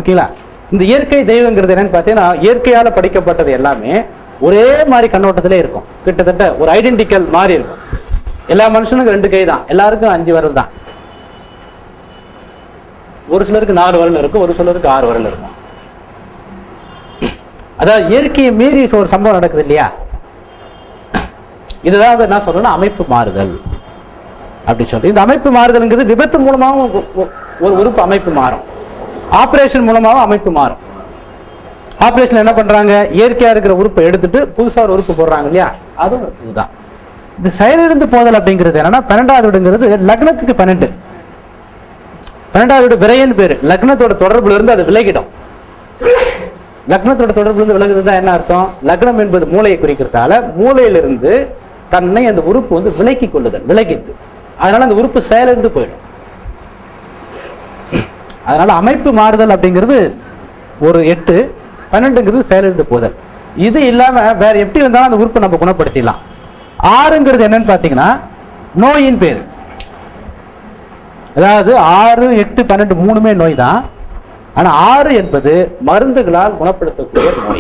ஓகேங்களா இந்த இயற்கை தெய்வங்கிறது என்னன்னு பார்த்தீங்கன்னா இயற்கையால படைக்கப்பட்டது எல்லாமே ஒரே மாதிரி கண்ணோட்டத்திலே இருக்கும் கிட்டத்தட்ட ஒரு ஐடென்டிக்கல் மாதிரி இருக்கும் எல்லா மனுஷனுக்கும் ரெண்டு கை தான் எல்லாருக்கும் அஞ்சு விரல் தான் ஒரு சிலருக்கு நாலு விரல் இருக்கும் ஒரு சிலருக்கு ஆறு விரல் இருக்கும் அதாவது இயற்கையை மீறி ஒரு சம்பவம் நடக்குது இல்லையா இதுதான் வந்து என்ன சொல்றேன்னா அமைப்பு மாறுதல் அப்படி சொல்லி இந்த அமைப்பு மாறுதல்ங்கிறது விபத்து மூலமாகவும் ஒ- ஒ- ஒரு உறுப்பு அமைப்பு மாறும் ஆபரேஷன் மூலமாகவும் அமைப்பு மாறும் ஆபரேஷன் என்ன பண்றாங்க இயற்கையா இருக்கிற உறுப்பை எடுத்துட்டு புதுசா ஒரு உறுப்பு போடுறாங்க இல்லையா அதுவும் ஒரு இதுதான் இந்த செயலிழந்து போதல் அப்படிங்கிறது என்னன்னா பன்னெண்டாவது வீடுங்கிறது லக்னத்துக்கு பன்னெண்டு பன்னெண்டாவது வீடு விரையன்னு பேரு லக்னத்தோட தொடர்புல இருந்து அது விலகிடும் லக்னத்தோட தொடர்புல இருந்து விலகுதுதான் என்ன அர்த்தம் லக்னம் என்பது மூளையை குறிக்கிறதால மூளையிலிருந்து தன்னை அந்த உறுப்பு வந்து விலக்கி கொள்ளுதல் விலகித்து அதனால அந்த உறுப்பு செயலிழந்து போயிடும் அதனால அமைப்பு மாறுதல் அப்படிங்கிறது ஒரு எட்டு பன்னெண்டுங்கிறது செயலிழந்து போதல் இது இல்லாம வேற எப்படி வந்தாலும் அந்த உறுப்பை நம்ம குணப்படுத்திடலாம் ஆறுங்கிறது என்னன்னு பாத்தீங்கன்னா நோயின் பேர் அதாவது ஆறு எட்டு பன்னெண்டு மூணுமே நோய் தான் ஆனா ஆறு என்பது மருந்துகளால் குணப்படுத்தக்கூடிய நோய்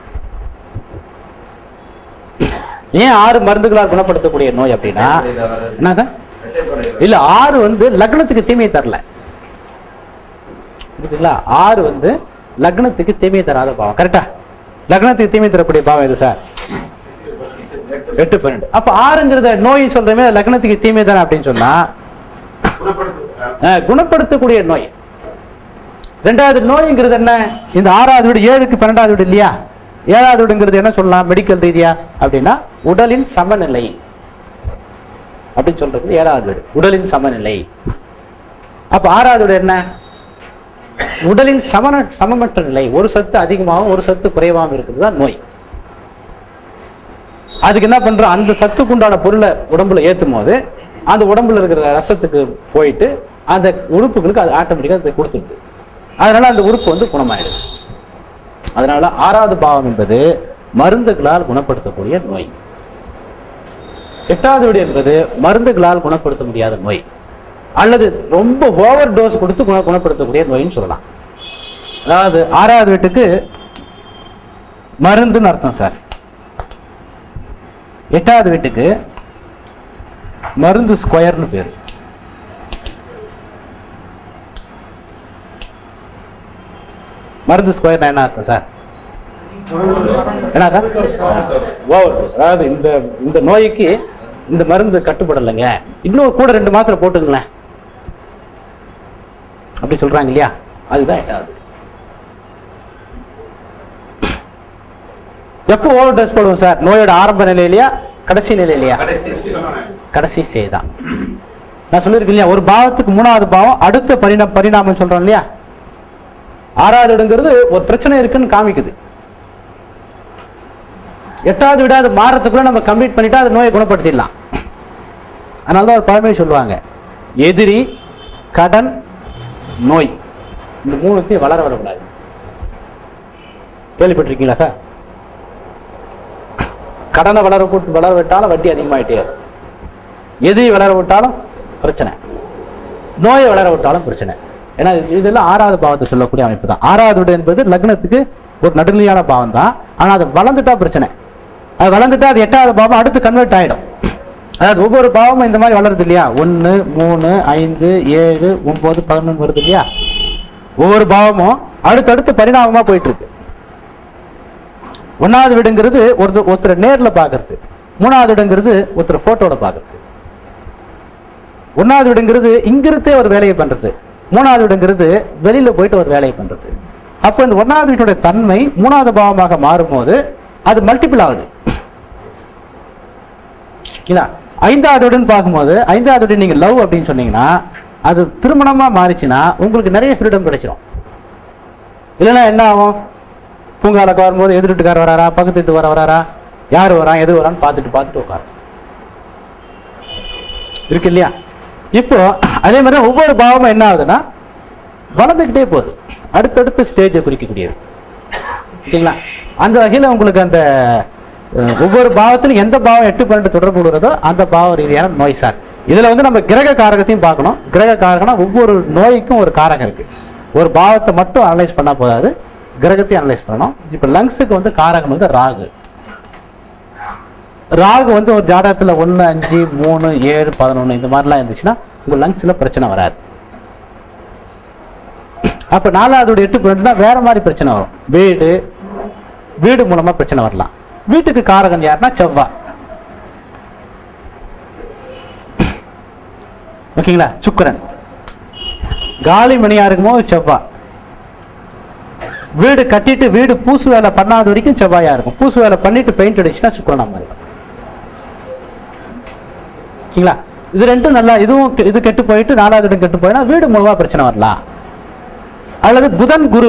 ஏன் ஆறு மருந்துகளால் குணப்படுத்தக்கூடிய நோய் அப்படின்னா என்ன சார் இல்ல ஆறு வந்து லக்னத்துக்கு தீமையை தரல புரியுதுங்களா ஆறு வந்து லக்னத்துக்கு தீமையை தராத பாவம் கரெக்டா லக்னத்துக்கு தீமை தரக்கூடிய பாவம் எது சார் எட்டு பன்னெண்டு அப்ப ஆறுங்கிறத நோய் சொல்றமே லக்னத்துக்கு தீமை தானே அப்படின்னு சொன்னா அஹ், குணப்படுத்தக்கூடிய நோய் ரெண்டாவது நோய்ங்கிறது என்ன இந்த ஆறாவது வீடு ஏழுக்கு பன்னெண்டாவது வீடு இல்லையா ஏழாவது வீடுங்கிறது என்ன சொல்லலாம் மெடிக்கல் ரீதியா அப்படின்னா உடலின் சமநிலை அப்படின்னு சொல்றது ஏழாவது வீடு உடலின் சமநிலை அப்ப ஆறாவது வீடு என்ன உடலின் சமன சமமற்ற நிலை ஒரு சத்து அதிகமாகவும் ஒரு சத்து குறைவாகவும் இருக்கிறது தான் நோய் அதுக்கு என்ன பண்றோம் அந்த சத்துக்குண்டான பொருளை உடம்புல ஏத்தும் போது அந்த உடம்புல இருக்கிற ரத்தத்துக்கு போயிட்டு அந்த உறுப்புகளுக்கு அது ஆட்டோமேட்டிக்கா அதை கொடுத்துடுது அதனால அந்த உறுப்பு வந்து குணமாயிடுது அதனால ஆறாவது பாவம் என்பது மருந்துகளால் குணப்படுத்தக்கூடிய நோய் எட்டாவது வீடு என்பது மருந்துகளால் குணப்படுத்த முடியாத நோய் அல்லது ரொம்ப ஓவர் டோஸ் கொடுத்து குண குணப்படுத்தக்கூடிய நோயின்னு சொல்லலாம் அதாவது ஆறாவது வீட்டுக்கு மருந்துன்னு அர்த்தம் சார் எட்டாவது வீட்டுக்கு மருந்து ஸ்கொயர்னு பேர் மருந்து ஸ்கொயர்னா என்ன அர்த்தம் சார் என்ன சார் ஓவர் டோஸ் அதாவது இந்த இந்த நோய்க்கு இந்த மருந்து கட்டுப்படலைங்க இன்னும் கூட ரெண்டு மாத்திரை போட்டுங்களேன் அப்படி சொல்றாங்க இல்லையா அதுதான் எட்டாவது எப்போ ஓவர் டோஸ் போடுவோம் சார் நோயோட ஆரம்ப நிலையிலையா கடைசி நிலையிலையா கடைசி ஸ்டேஜ் தான் நான் சொல்லியிருக்கேன் இல்லையா ஒரு பாவத்துக்கு மூணாவது பாவம் அடுத்த பரிணா பரிணாமம் சொல்றோம் இல்லையா ஆறாவது இடங்கிறது ஒரு பிரச்சனை இருக்குன்னு காமிக்குது எட்டாவது விட அது மாறத்துக்குள்ள நம்ம கம்ப்ளீட் பண்ணிட்டா அது நோயை குணப்படுத்திடலாம் அதனால தான் ஒரு பழமொழி சொல்லுவாங்க எதிரி கடன் நோய் இந்த மூணுத்தையும் வளர விடக்கூடாது கேள்விப்பட்டிருக்கீங்களா சார் கடனை வளர போட்டு வளர விட்டாலும் வட்டி அதிகமாயிட்டே இருக்கும் எதிரி வளர விட்டாலும் பிரச்சனை நோயை வளர விட்டாலும் பிரச்சனை ஏன்னா இது- இதெல்லாம் ஆறாவது பாவத்தை சொல்லக்கூடிய அமைப்பு தான் ஆறாவது வீடு என்பது லக்னத்துக்கு ஒரு நடுநிலையான பாவம் தான் ஆனா அது வளர்ந்துட்டா பிரச்சனை அது வளர்ந்துட்டா அது எட்டாவது பாவம் அடுத்து கன்வெர்ட் ஆயிடும் அதாவது ஒவ்வொரு பாவமும் இந்த மாதிரி வளருது இல்லையா ஒன்று மூணு ஐந்து ஏழு ஒன்பது பதினொன்று வருது இல்லையா ஒவ்வொரு பாவமும் அடுத்தடுத்து பரிணாமமா போயிட்டு இருக்கு ஒன்னாவது வீடுங்கிறது ஒருத்தர் ஒருத்தர் நேர்ல பாக்குறது மூணாவது வீடுங்கிறது ஒருத்தர் போட்டோல பாக்குறது ஒன்னாவது வீடுங்கிறது இங்கிருந்தே ஒரு வேலையை பண்றது மூணாவது வீடுங்கிறது வெளியில போயிட்டு ஒரு வேலையை பண்றது அப்போ இந்த ஒன்னாவது வீட்டுடைய தன்மை மூணாவது பாவமாக மாறும்போது அது மல்டிபிள் ஆகுது ஓகேங்களா ஐந்தாவது வீடுன்னு பார்க்கும்போது ஐந்தாவது வீடு நீங்க லவ் அப்படின்னு சொன்னீங்கன்னா அது திருமணமா மாறிச்சுன்னா உங்களுக்கு நிறைய ஃப்ரீடம் கிடைச்சிரும் இல்லைன்னா என்ன ஆகும் பூங்காலுக்கு வரும்போது எதிர் வீட்டுக்காரர் வராரா பக்கத்து வீட்டு வர வராரா யார் வரான் எது வரான்னு பார்த்துட்டு பார்த்துட்டு உட்காரும் இருக்கு இல்லையா இப்போ அதே மாதிரி தான் ஒவ்வொரு பாவமும் என்ன ஆகுதுன்னா வளர்ந்துக்கிட்டே போகுது அடுத்தடுத்த ஸ்டேஜை குறிக்கக்கூடியது ஓகேங்களா அந்த வகையில் உங்களுக்கு அந்த அஹ், ஒவ்வொரு பாவத்திலும் எந்த பாவம் எட்டு பன்னெண்டு தொடர்பு கொள்கிறதோ அந்த பாவ ரீதியான நோய் சார் இதுல வந்து நம்ம கிரக காரகத்தையும் பார்க்கணும் கிரக காரகம்னா ஒவ்வொரு நோய்க்கும் ஒரு காரகம் இருக்கு ஒரு பாவத்தை மட்டும் அனலைஸ் பண்ணா போதாது கிரகத்தையும் அனலைஸ் பண்ணணும் இப்போ லங்ஸுக்கு வந்து காரகம் வந்து ராகு ராகு வந்து ஒரு ஜாதகத்துல ஒன்று அஞ்சு மூணு ஏழு பதினொன்று இந்த மாதிரிலாம் இருந்துச்சுன்னா உங்க லங்ஸ்ல பிரச்சனை வராது அப்ப நாலாவது எட்டு பன்னெண்டுனா வேற மாதிரி பிரச்சனை வரும் வீடு வீடு மூலமா பிரச்சனை வரலாம் வீட்டுக்கு காரகன் யாருன்னா செவ்வாய் ஓகேங்களா சுக்கிரன் காலி மணியா இருக்கும்போது செவ்வாய் வீடு கட்டிட்டு வீடு பூசு வேலை பண்ணாத வரைக்கும் செவ்வாயா இருக்கும் பூசு வேலை பண்ணிட்டு பெயிண்ட் அடிச்சுன்னா சுக்கிரனா மாறிடும் ஓகேங்களா இது ரெண்டும் நல்லா இதுவும் கெ- இது கெட்டு போயிட்டு நாலாவது இடம் கெட்டு போயினா வீடு மூலமா பிரச்சனை வரலாம் அல்லது புதன் குரு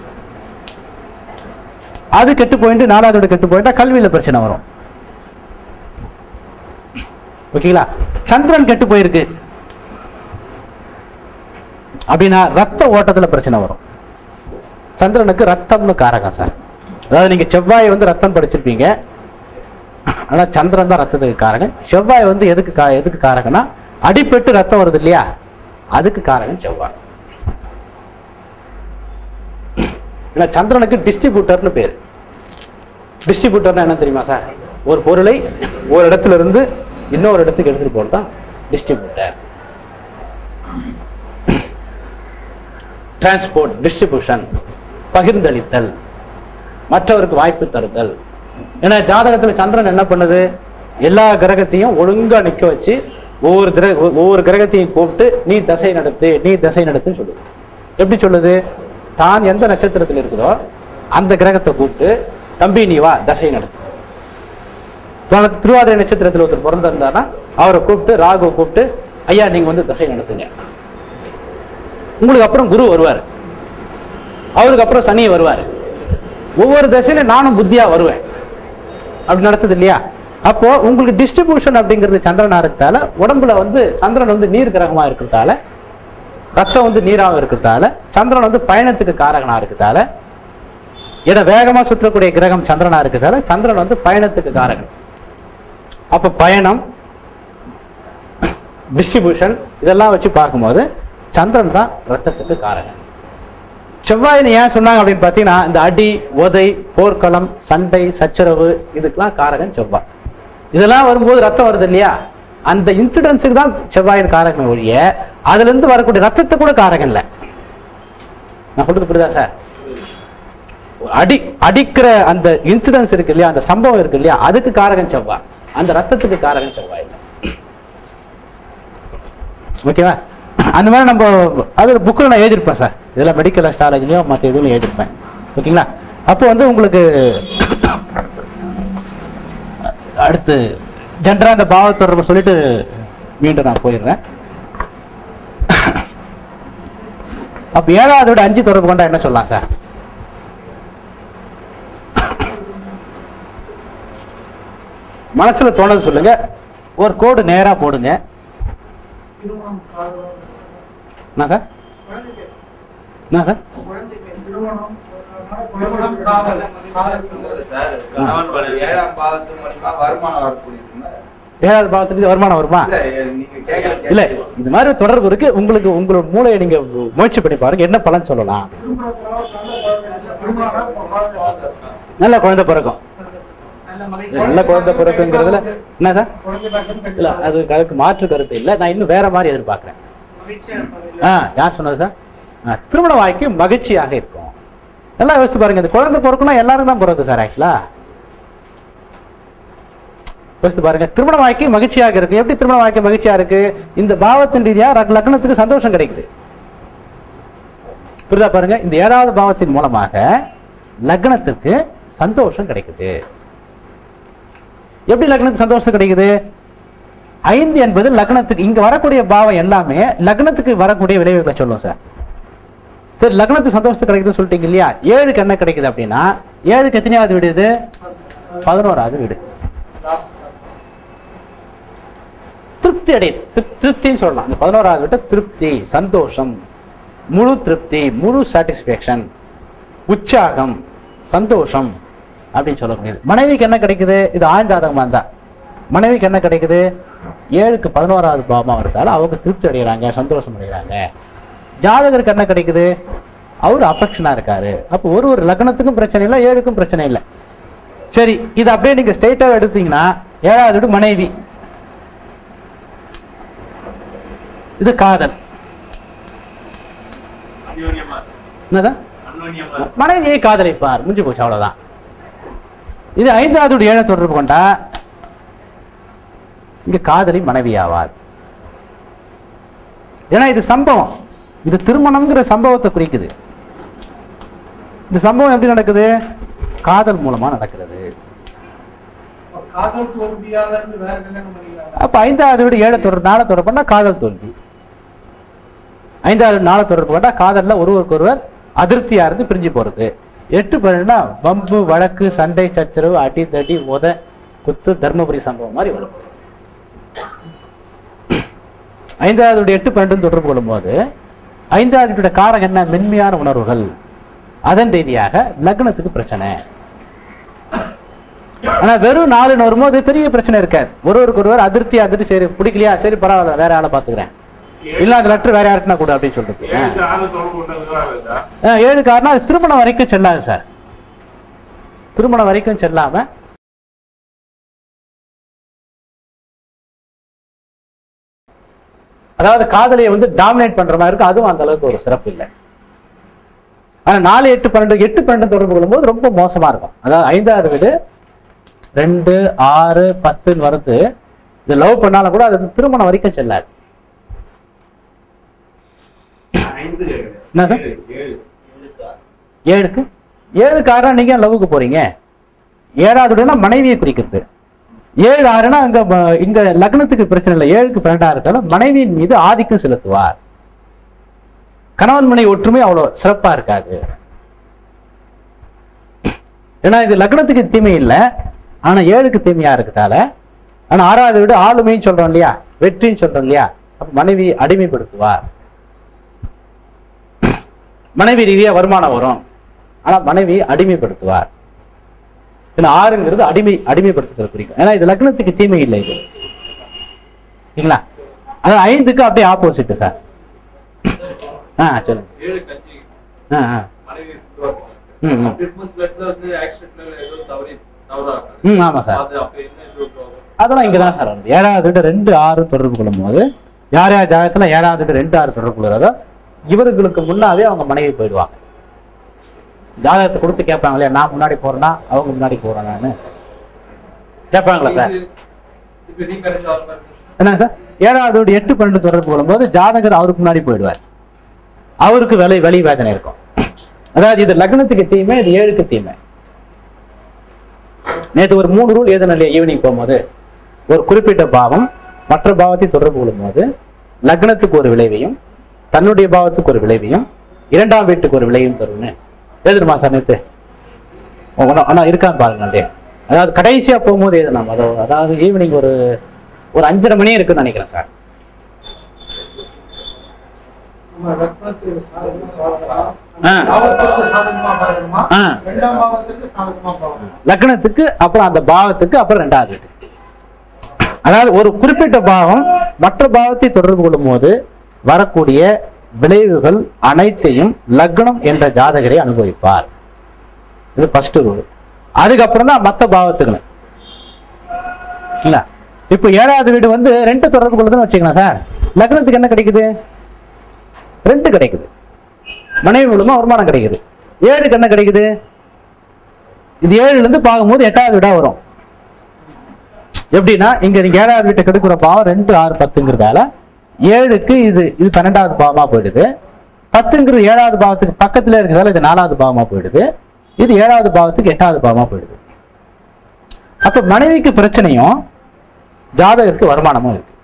அது கெட்டு போயிட்டு நாலாவது இடம் கெட்டு போயிட்டா கல்வியில பிரச்சனை வரும் ஓகேங்களா சந்திரன் கெட்டு போயிருக்கு அப்படின்னா ரத்த ஓட்டத்துல பிரச்சனை வரும் சந்திரனுக்கு ரத்தம்னு காரகம் சார் அதாவது நீங்க செவ்வாய் வந்து ரத்தம் படிச்சிருப்பீங்க ஆனா சந்திரன் தான் ரத்தத்துக்கு காரகன் செவ்வாய் வந்து எதுக்கு கா எதுக்கு காரகனா அடிபட்டு ரத்தம் வருது இல்லையா அதுக்கு காரகன் செவ்வாய் ஏன்னா சந்திரனுக்கு டிஸ்ட்ரிபியூட்டர்னு பேர் டிஸ்ட்ரிபியூட்டர்னா என்ன தெரியுமா சார் ஒரு பொருளை ஒரு இடத்துல இருந்து இன்னொரு இடத்துக்கு எடுத்துட்டு போறது தான் டிஸ்ட்ரிபியூட்டர் டிரான்ஸ்போர்ட் டிஸ்ட்ரிபியூஷன் பகிர்ந்தளித்தல் மற்றவருக்கு வாய்ப்பு தருதல் ஏன்னா ஜாதகத்துல சந்திரன் என்ன பண்ணுது எல்லா கிரகத்தையும் ஒழுங்கா நிக்க வச்சு ஒவ்வொரு திர- ஒவ்வொரு கிரகத்தையும் கூப்பிட்டு நீ தசை நடத்து நீ தசை நடத்துன்னு சொல்லுது எப்படி சொல்லுது தான் எந்த நட்சத்திரத்தில் இருக்குதோ அந்த கிரகத்தை கூப்பிட்டு தம்பி நீ வா தசை நடத்து உனக்கு திருவாதிரை நட்சத்திரத்தில் ஒருத்தர் பிறந்திருந்தாருன்னா அவரை கூப்பிட்டு ராகுவை கூப்பிட்டு ஐயா நீங்க வந்து தசை நடத்துங்க உங்களுக்கு அப்புறம் குரு வருவார் அவருக்கு அப்புறம் சனி வருவார் ஒவ்வொரு தசையில நானும் புத்தியா வருவேன் அப்படி நடத்துது இல்லையா அப்போ உங்களுக்கு டிஸ்ட்ரிபியூஷன் அப்படிங்கிறது சந்திரனா இருக்கிறதால உடம்புல வந்து சந்திரன் வந்து நீர் கிரகமா இருக்கிறதால ரத்தம் வந்து நீராக இருக்கிறதால சந்திரன் வந்து பயணத்துக்கு காரகனா இருக்கிறதால ஏன்னா வேகமா சுற்றக்கூடிய கிரகம் சந்திரனா இருக்கிறதால சந்திரன் வந்து பயணத்துக்கு காரகன் அப்ப பயணம் டிஸ்ட்ரிபியூஷன் இதெல்லாம் வச்சு பார்க்கும்போது சந்திரன் தான் ரத்தத்துக்கு காரகன் செவ்வாயின்னு ஏன் சொன்னாங்க அப்படின்னு பார்த்தீங்கன்னா இந்த அடி உதை போர்க்களம் சண்டை சச்சரவு இதுக்கெல்லாம் காரகன் செவ்வாய் இதெல்லாம் வரும்போது ரத்தம் வருது இல்லையா அந்த இன்சிடென்ட்ஸுக்கு தான் செவ்வாயின் காரகன் ஒழிய அதுல இருந்து வரக்கூடிய ரத்தத்தை கூட காரகன் இல்லை நான் சொல்றது புரியுதா சார் அடி அடிக்கிற அந்த இன்சிடென்ட்ஸ் இருக்கு இல்லையா அந்த சம்பவம் இருக்கு இல்லையா அதுக்கு காரகன் செவ்வாய் அந்த ரத்தத்துக்கு காரகன் செவ்வாய் இல்லை ஓகேவா அந்த மாதிரி நம்ம அது புக்கில் நான் எழுதியிருப்பேன் சார் இதெல்லாம் மெடிக்கல் அஸ்ட்ராலஜிலையோ மற்ற இதுலையும் எழுதியிருப்பேன் ஓகேங்களா அப்போ வந்து உங்களுக்கு அடுத்து ஜென்ரா அந்த பாவ தொடர்பு சொல்லிட்டு மீண்டும் நான் போயிடுறேன் அப்ப ஏழாவது விட அஞ்சு தொடர்பு கொண்டா என்ன சொல்லலாம் சார் மனசுல தோணுது சொல்லுங்க ஒரு கோடு நேரா போடுங்க என்ன சார் என்ன சார் கணவன் மனைவி ஏழாம் பாவத்து மூலியமா வருமானம் வரக்கூடியதுங்க ஏழாவது பாவத்துக்கு வருமானம் வருமா இல்ல நீங்க கேட்கற இல்ல கேள்வி- இது மாதிரி தொடர்பு இருக்கு உங்களுக்கு உங்களோட மூளையை நீங்க முயற்சி பண்ணி பாருங்க என்ன பலன் சொல்லலாம் நல்ல குழந்தை பிறக்கும் நல்ல குழந்தை பிறக்குங்கிறதுல என்ன சார் இல்ல அது அதுக்கு மாற்று கருத்து இல்ல நான் இன்னும் வேற மாதிரி எதிர்பார்க்கிறேன் ஆ யார் சொன்னது சார் ஆ, திருமண வாழ்க்கை மகிழ்ச்சியாக இருக்கும் நல்லா யோசிச்சு பாருங்க இந்த குழந்தை பிறக்கணும் எல்லாரும் தான் பிறக்கும் சார் ஆக்சுவலா யோசித்து பாருங்க திருமண வாழ்க்கை மகிழ்ச்சியாக இருக்கு எப்படி திருமண வாழ்க்கை மகிழ்ச்சியா இருக்கு இந்த பாவத்தின் ரீதியா லக்- லக்னத்துக்கு சந்தோஷம் கிடைக்குது புரியுதா பாருங்க இந்த ஏழாவது பாவத்தின் மூலமாக லக்னத்துக்கு சந்தோஷம் கிடைக்குது எப்படி லக்னத்துக்கு சந்தோஷம் கிடைக்குது ஐந்து என்பது லக்னத்துக்கு இங்க வரக்கூடிய பாவம் எல்லாமே லக்னத்துக்கு வரக்கூடிய விளைவுகளை சொல்லும் சார் சரி லக்னத்துக்கு சந்தோஷம் கிடைக்குதுன்னு சொல்லிட்டீங்க இல்லையா ஏழுக்கு என்ன கிடைக்குது அப்படின்னா ஏழுக்கு எத்தனையாவது வீடு இது பதினோராவது வீடு திருப்தி அடை திரு- திருப்தின்னு சொல்லலாம் இந்த பதினோராவது விட்ட திருப்தி சந்தோஷம் முழு திருப்தி முழு சாட்டிஸ்பேக்ஷன் உற்சாகம் சந்தோஷம் அப்படின்னு சொல்லக்கூடியது மனைவிக்கு என்ன கிடைக்குது இது ஆஞ்சாதகமா இருந்தா மனைவிக்கு என்ன கிடைக்குது ஏழுக்கு பதினோராவது பாவமா வருதால அவங்க திருப்தி அடைகிறாங்க சந்தோஷம் அடைகிறாங்க ஜாதகருக்கு என்ன கிடைக்குது அவர் அஃபெக்ஷனா இருக்காரு அப்போ ஒரு ஒரு லக்னத்துக்கும் பிரச்சனை இல்லை ஏழுக்கும் பிரச்சனை இல்லை சரி இது அப்படியே நீங்க ஸ்ட்ரெயிட்டா எடுத்தீங்கன்னா ஏழாவது வீடு மனைவி இது காதல் அந்யோன்யமா என்னதான் அந்யோன்யமா மனைவியை காதலிப்பார் முடிஞ்சு போச்சு அவ்வளவுதான் இது ஐந்தாவது வீடு ஏழை தொடர்பு கொண்டா இங்க காதலி மனைவி ஆவார் ஏன்னா இது சம்பவம் இது திருமணம்ங்கிற சம்பவத்தை குறிக்குது இந்த சம்பவம் எப்படி நடக்குது காதல் மூலமா நடக்கிறது காதல் தோல்வியால இருந்து வேற கல்யாணம் பண்ணிக்கிறாங்க அப்ப ஐந்தாவது வீடு ஏழை தொடர்பு நாளை தொடர்பு பண்ணா காதல் தோல்வி ஐந்தாவது நாளை தொடர்பு கொண்டா காதல்ல ஒருவருக்கு ஒருவர் அதிருப்தியா இருந்து பிரிஞ்சு போறது எட்டு பேருனா வம்பு வழக்கு சண்டை சச்சரவு அடி தடி உத குத்து தர்மபுரி சம்பவம் மாதிரி வரும் ஐந்தாவது வீடு எட்டு பன்னெண்டு தொடர்பு கொள்ளும்போது ஐந்தாவது வீட்டோட காரகம் என்ன மென்மையான உணர்வுகள் அதன் ரீதியாக லக்னத்துக்கு பிரச்சனை ஆனா வெறும் நாலுன்னு வரும்போது பெரிய பிரச்சனை இருக்காது ஒருவருக்கு ஒருவர் அதிருப்தி அதிர்ச்சி சரி பிடிக்கலையா சரி பரவாயில்ல வேற ஆளை பாத்துக்கிறேன் இல்ல அந்த லெட்டர் வேற யாருக்குன்னா கூட அப்படின்னு சொல்றது ஆ. ஏழு ஆறு தொடர்பு கொண்டதுவா இருக்கா ஆ, ஏழு காரணம் அது திருமணம் வரைக்கும் செல்லாது சார் திருமணம் வரைக்கும் செல்லாம அதாவது காதலியை வந்து டாமினேட் பண்ற மாதிரி இருக்கும் அதுவும் அந்த அளவுக்கு ஒரு சிறப்பு இல்லை ஆனா நாலு எட்டு பன்னெண்டு எட்டு பன்னெண்டு தொடர்பு கொள்ளும்போது ரொம்ப மோசமா இருக்கும் அதாவது ஐந்தாவது வீடு ரெண்டு ஆறு பத்துன்னு வருது இது லவ் பண்ணாலும் கூட அது வந்து திருமணம் வரைக்கும் செல்லாது ஐந்து என்ன சார்? ஏழு, ஏழு ஏழுக்கு ஏழு காரணம் நீங்க லவ்வுக்கு போறீங்க ஏழாவது வீடுனா மனைவியை குறிக்கிறது ஏழு ஆறுனா அங்க ம- இங்க லக்னத்துக்கு பிரச்சனை இல்லை ஏழுக்கு பன்னெண்டாயிரத்தால மனைவியின் மீது ஆதிக்கம் செலுத்துவார் கணவன் மனை ஒற்றுமை அவ்வளவு சிறப்பா இருக்காது ஏன்னா இது லக்னத்துக்கு தீமை இல்லை ஆனா ஏழுக்கு தீமையா இருக்கதால ஆனா ஆறாவது வீடு ஆளுமைன்னு சொல்றோம் இல்லையா வெற்றின்னு சொல்றோம் இல்லையா அப்ப மனைவி அடிமைப்படுத்துவார் மனைவி ரீதியா வருமானம் வரும் ஆனா மனைவி அடிமைப்படுத்துவார் ஏன்னா ஆறுங்கிறது அடிமை அடிமைப்படுத்துதல் குறிக்கும் ஏன்னா இது லக்னத்துக்கு தீமை இல்லை இது சரிங்களா அது ஐந்துக்கு அப்படியே ஆப்போசிட் சார் ஆ சொல்லுங்க ஏழு கட்சி ஆ ஆ மனைவி விட்டுருவாங்க. ம், ம். அப்படி இருக்கும்போது சில இடத்துல வந்து ஆக்சிடென்ட்ல ஏதோ தவறி தவறாங்க ம் ஆமா சார் அது அப்படி என்ன இது இருக்கும்? அதெல்லாம் இங்கதான் சார் வருது ஏழாவது வீடு ரெண்டு ஆறு தொடர்பு கொள்ளும் போது யார் யார் ஜாதகத்துல ஏழாவது வீடு ரெண்டு ஆறு தொடர்பு கொள்கிறதோ இவர்களுக்கு முன்னாவே அவங்க மனைவி போயிடுவாங்க ஜாதகத்தை கொடுத்து கேட்பாங்க இல்லையா நான் முன்னாடி போறேன்னா அவங்க முன்னாடி போறேன் நானு கேட்பாங்களா சார் இது- இப்ப நீ கரெக்ட் ஆகும் என்னங்க சார் ஏழாவது வீடு எட்டு பன்னெண்டு தொடர்பு கொள்ளும்போது ஜாதகர் அவருக்கு முன்னாடி போயிடுவார் அவருக்கு வலி வலி வேதனை இருக்கும் அதாவது இது லக்னத்துக்கு தீமை இது ஏழுக்கு தீமை நேற்று ஒரு மூணு ரூல் எழுதணும் இல்லையா ஈவினிங் போகும்போது ஒரு குறிப்பிட்ட பாவம் மற்ற பாவத்தை தொடர்பு கொள்ளும்போது லக்னத்துக்கு ஒரு விளைவையும் தன்னுடைய பாவத்துக்கு ஒரு விளைவையும் இரண்டாம் வீட்டுக்கு ஒரு விளைவையும் தரும்னு எழுதணுமா சார் நேற்று ஆனா இருக்கான்னு பாருங்க அப்படியே அதாவது கடைசியா போகும்போது எழுதணும் அதாவது அதாவது ஈவினிங் ஒரு ஒரு அஞ்சரை மணி இருக்குன்னு நினைக்கிறேன் சார் நம்ம ரத்னத்துக்கு சாதகமா பார்க்கலாம். ஆ. பாவத்திற்கு சாதகமா பார்க்கணுமா ஆ. ரெண்டாம் பாவத்திற்கு சாதகமா பார்க்கணும் லக்னத்துக்கு அப்புறம் அந்த பாவத்துக்கு அப்புறம் ரெண்டாவது வீட்டு அதாவது ஒரு குறிப்பிட்ட பாவம் மற்ற பாவத்தை தொடர்பு கொள்ளும் போது வரக்கூடிய விளைவுகள் அனைத்தையும் லக்னம் என்ற ஜாதகரை அனுபவிப்பார் இது ஃபர்ஸ்ட் ரூல் அதுக்கப்புறம் தான் மற்ற பாவத்துக்கு இல்ல இப்போ ஏழாவது வீடு வந்து ரெண்டு தொடர்பு கொள்ளுதுன்னு வச்சுக்கலாம் சார் லக்னத்துக்கு என்ன கிடைக்குது ரெண்டு கிடைக்குது மனைவி மூலமா வருமானம் கிடைக்குது ஏழுக்கு என்ன கிடைக்குது இது ஏழுல இருந்து பார்க்கும்போது எட்டாவது வீடா வரும் எப்படின்னா இங்க நீங்க ஏழாவது வீட்டை கெடுக்கிற பாவம் ரெண்டு ஆறு பத்துங்கிறதால ஏழுக்கு இது இது பன்னெண்டாவது பாவமா போயிடுது பத்துங்கிறது ஏழாவது பாவத்துக்கு பக்கத்துல இருக்கிறதால இது நாலாவது பாவமா போயிடுது இது ஏழாவது பாவத்துக்கு எட்டாவது பாவமா போயிடுது அப்ப மனைவிக்கு பிரச்சனையும் ஜாதகருக்கு வருமானமும் இருக்கு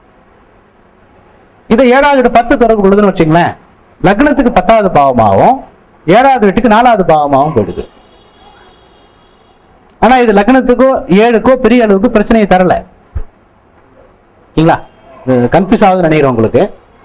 இதை ஏழாவது வீடு பத்து தொடர்பு கொள்ளுதுன்னு வச்சுங்களேன் லக்னத்துக்கு பத்தாவது பாவமாகவும் ஏழாவது வீட்டுக்கு நாலாவது பாவமாகவும் போயிடுது ஆனா இது லக்னத்துக்கோ ஏழுக்கோ பெரிய அளவுக்கு பிரச்சனையை தரல சரிங்களா கன்ஃபியூஸ் ஆகுதுன்னு நினைக்கிறேன் உங்களுக்கு